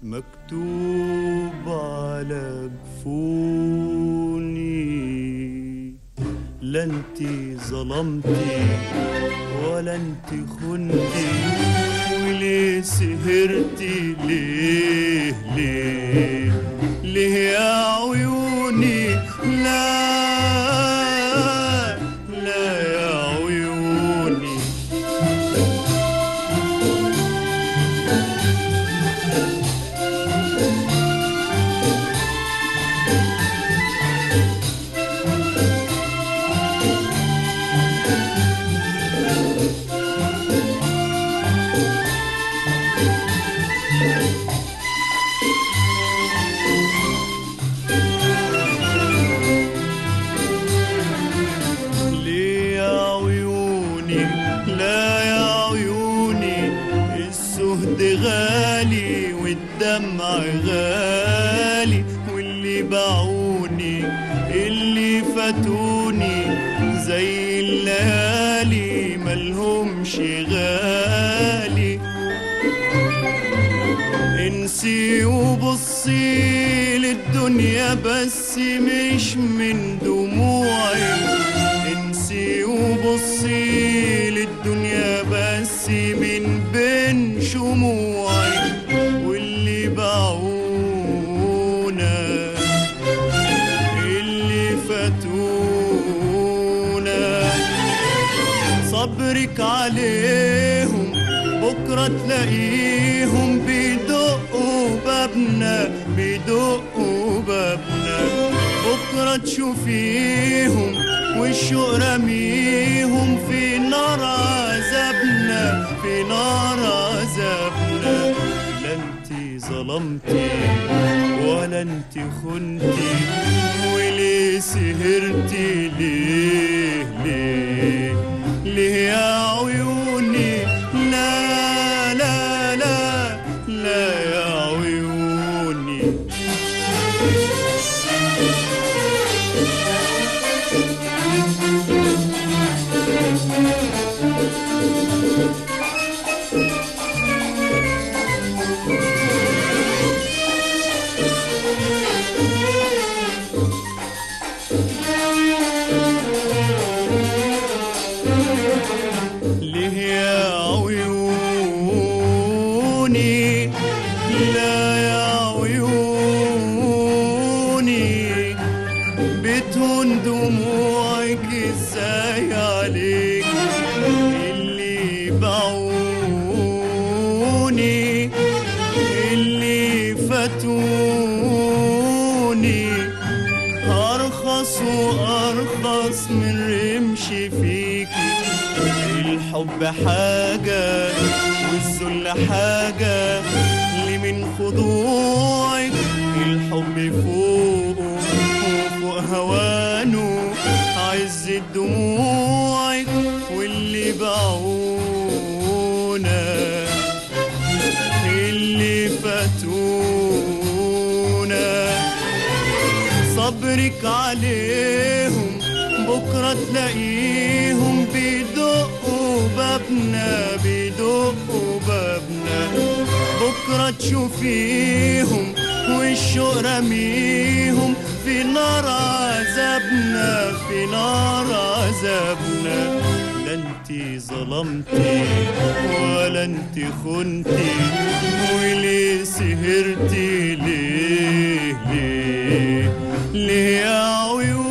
مكتوب على جفوني لا انت ظلمتي ولا انت خنتي وليه سهرتي ليه ليه ليه يا عيوني لا لا يا عيوني ليه يا عيوني لا يا عيوني السهد غالي والدمع غالي واللي باعوني اللي فاتوني زي الليالي ملهمش غالي انسي وبصي للدنيا بس مش من دموعي انسي وبصي للدنيا بس من بين شموعي واللي باعونا اللي فاتونا صبرك عليهم بكرة تلاقيهم بيدقوا بابنا بيدقوا بابنا بكرة تشوفيهم والشوق رميهم في نار عذابنا في نار عذابنا لا انت ظلمتي ولا انت خنتي وليه سهرتي ليه ليه ليه يا عيوني لا لا لا لا يا عيوني ليه يا عيوني لا يا عيوني بتهون دموعك ازاي عليك اللي باعوني اللي فاتوني أرخص وأرخص من رمش فيكي الحب حاجة والذل حاجة اللي من خضوعك الحب فوقه وفوق هوانه عزة دموعك واللي باعونا اللي فاتونا صبرك عليهم بكرة تلاقيهم بيدقوا بابنا بيدقوا بابنا بكرة تشوفيهم والشوق رميهم في نار عذابنا في نار عذابنا لا انت ظلمتي ولا انت خنتي وليه سهرتي ليه ليه ليه يا عيون